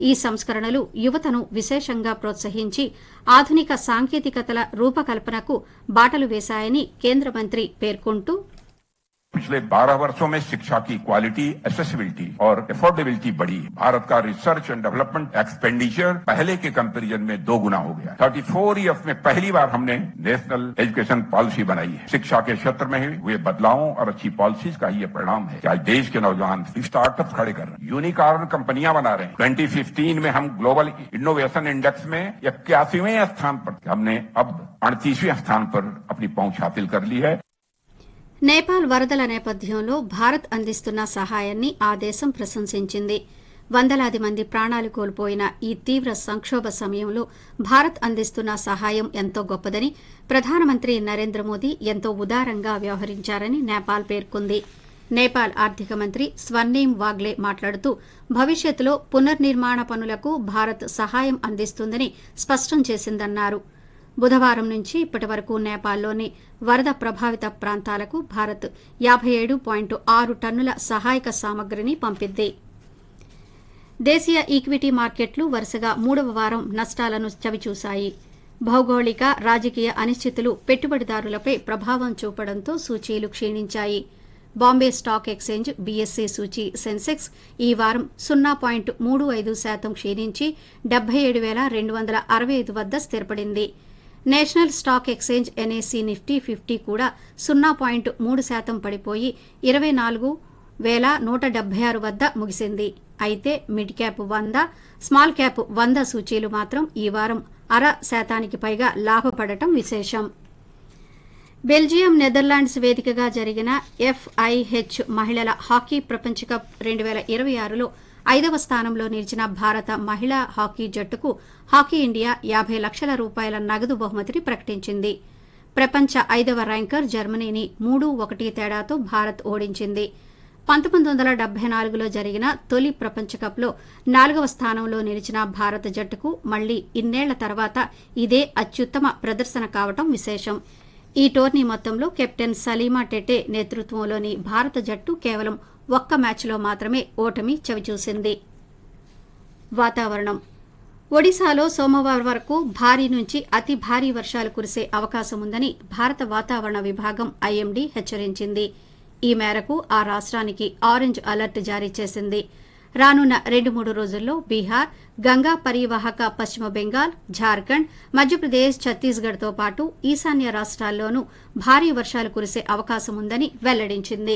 ఈ సంస్కరణలు యువతను విశేషంగా ప్రోత్సహించి ఆధునిక సాంకేతికతల రూపకల్పనకు బాటలు వేశాయని కేంద్ర మంత్రి పేర్కొంటూ पिछले 12 वर्षों में शिक्षा की क्वालिटी एसेसिबिलिटी और अफोर्डेबिलिटी बढ़ी है भारत का रिसर्च एंड डेवलपमेंट एक्सपेंडिचर पहले के कंपैरिजन में दो गुना हो गया 34 ईयर्स में पहली बार हमने नेशनल एजुकेशन पॉलिसी बनाई है शिक्षा के क्षेत्र में हुए बदलावों और अच्छी पॉलिसीज का ही ये परिणाम है कि आज देश के नौजवान स्टार्टअप खड़े कर रहे हैं यूनिकॉर्न कंपनियां बना रहे हैं 2015 में हम ग्लोबल इनोवेशन इंडेक्स में इक्यासीवें स्थान पर थे। हमने अब अड़तीसवें स्थान पर अपनी पहुंच हासिल कर ली है నేపాల్ వరదల నేపథ్యంలో భారత్ అందిస్తున్న సహాయాన్ని ఆ దేశం ప్రశంసించింది వందలాది మంది ప్రాణాలు కోల్పోయిన ఈ తీవ్ర సంక్షోభ సమయంలో భారత్ అందిస్తున్న సహాయం ఎంతో గొప్పదని ప్రధానమంత్రి నరేంద్ర మోదీ ఎంతో ఉదారంగా వ్యవహరించారని నేపాల్ పేర్కొంది నేపాల్ ఆర్థిక మంత్రి స్వర్ణీం వాగ్లే మాట్లాడుతూ భవిష్యత్తులో పునర్నిర్మాణ పనులకు భారత్ సహాయం అందిస్తుందని స్పష్టం చేసిందన్నారు బుధవారం నుంచి ఇప్పటి వరకు నేపాల్లోని వరద ప్రభావిత ప్రాంతాలకు భారత్ యాబై ఏడు పాయింట్ ఆరు టన్నుల సహాయక సామగ్రిని పంపింది దేశీయ ఈక్విటీ మార్కెట్లు వరుసగా మూడవ వారం నష్టాలను చవిచూశాయి భౌగోళిక రాజకీయ అనిశ్చితులు పెట్టుబడిదారులపై ప్రభావం చూపడంతో సూచీలు క్షీణించాయి బాంబే స్టాక్ ఎక్స్చేంజ్ బీఎస్సీ సూచీ సెన్సెక్స్ ఈ వారం సున్నా పాయింట్ మూడు ఐదు శాతం క్షీణించి డెబ్బై ఏడు వేల రెండు వందల అరవై ఐదు వద్ద స్థిరపడింది national stock exchange NAC Nifty fifty కూడా సున్నా పాయింట్ మూడు శాతం పడిపోయి ఇరవై నాలుగు వేల నూట డెబ్బై ఆరు వద్ద ముగిసింది అయితే మిడ్ క్యాప్ వంద స్మాల్ క్యాప్ వంద సూచీలు మాత్రం ఈ వారం అర శాతానికి పైగా లాభపడటం విశేషం బెల్జియం నెదర్లాండ్స్ వేదికగా జరిగిన ఎఫ్ఐహెచ్ మహిళల హాకీ ప్రపంచ కప్ రెండు వేల ఇరవై ఆరులో ఐదవ స్థానంలో నిలిచిన భారత మహిళా హాకీ జట్టుకు హాకీ ఇండియా యాబై లక్షల రూపాయల నగదు బహుమతిని ప్రకటించింది ప్రపంచ ఐదవ ర్యాంకర్ జర్మనీని మూడు ఒకటి తేడాతో భారత్ ఓడించింది పంతొమ్మిది వందల డెబ్బై నాలుగులో జరిగిన తొలి ప్రపంచ కప్లో నాలుగవ స్థానంలో నిలిచిన భారత జట్టుకు మళ్లీ ఇన్నేళ్ల తర్వాత ఇదే అత్యుత్తమ ప్రదర్శన కావటం విశేషం ఈ టోర్నీ మొత్తంలో కెప్టెన్ సలీమా టెటే నేతృత్వంలోని భారత జట్టు కేవలం ఒక్క మ్యాచ్లో మాత్రమే ఓటమి చవిచూసింది వాతావరణం ఒడిశాలో సోమవారం వరకు భారీ నుంచి అతి భారీ వర్షాలు కురిసే అవకాశం ఉందని భారత వాతావరణ విభాగం ఐఎండీ హెచ్చరించింది ఈ మేరకు ఆ రాష్ట్రానికి ఆరెంజ్ అలర్ట్ జారీ చేసింది రానున్న రెండు మూడు రోజుల్లో బీహార్ గంగా పరివాహక పశ్చిమ బెంగాల్ ఝార్ఖండ్ మధ్యప్రదేశ్ ఛత్తీస్గఢ్తో పాటు ఈశాన్య రాష్ట్రాల్లోనూ భారీ వర్షాలు కురిసే అవకాశం ఉందని వెల్లడించింది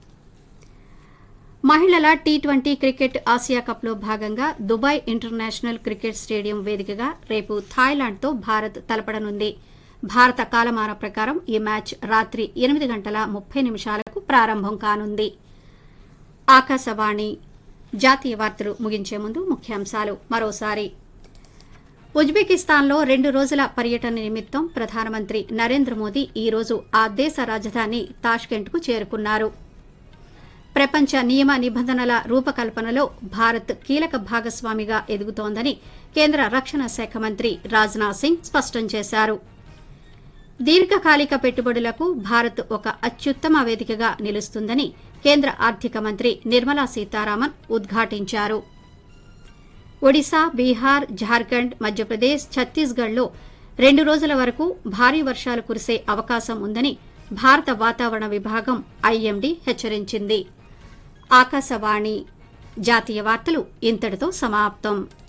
మహిళల టీ ట్వంటీ క్రికెట్ ఆసియా కప్లో భాగంగా దుబాయ్ ఇంటర్నేషనల్ క్రికెట్ స్టేడియం వేదికగా రేపు థాయిలాండ్తో భారత్ తలపడనుంది భారత కాలమాన ప్రకారం ఈ మ్యాచ్ రాత్రి ఎనిమిది గంటల ముప్పై నిమిషాలకు ప్రారంభం కానుంది ఆకాశవాణి జాతీయ వార్తలు ముగించే ముందు ముఖ్యాంశాలు మరోసారి ఉజ్బెకిస్తాన్లో రెండు రోజుల పర్యటన నిమిత్తం ప్రధానమంత్రి నరేంద్ర మోదీ ఈ రోజు ఆ దేశ రాజధాని తాష్కెంట్కు చేరుకున్నారు ప్రపంచ నియమ నిబంధనల రూపకల్పనలో భారత్ కీలక భాగస్వామిగా ఎదుగుతోందని కేంద్ర రక్షణ శాఖ మంత్రి రాజ్నాథ్ సింగ్ స్పష్టం చేశారు దీర్ఘకాలిక పెట్టుబడులకు భారత్ ఒక అత్యుత్తమ వేదికగా నిలుస్తుందని కేంద్ర ఆర్థిక మంత్రి నిర్మలా సీతారామన్ ఉద్ఘాటించారు ఒడిశా బీహార్ ఝార్ఖండ్ మధ్యప్రదేశ్ ఛత్తీస్గఢ్లో రెండు రోజుల వరకు భారీ వర్షాలు కురిసే అవకాశం ఉందని భారత వాతావరణ విభాగం ఐఎండీ హెచ్చరించింది ఆకాశవాణి జాతీయ వార్తలు ఇంతటితో సమాప్తం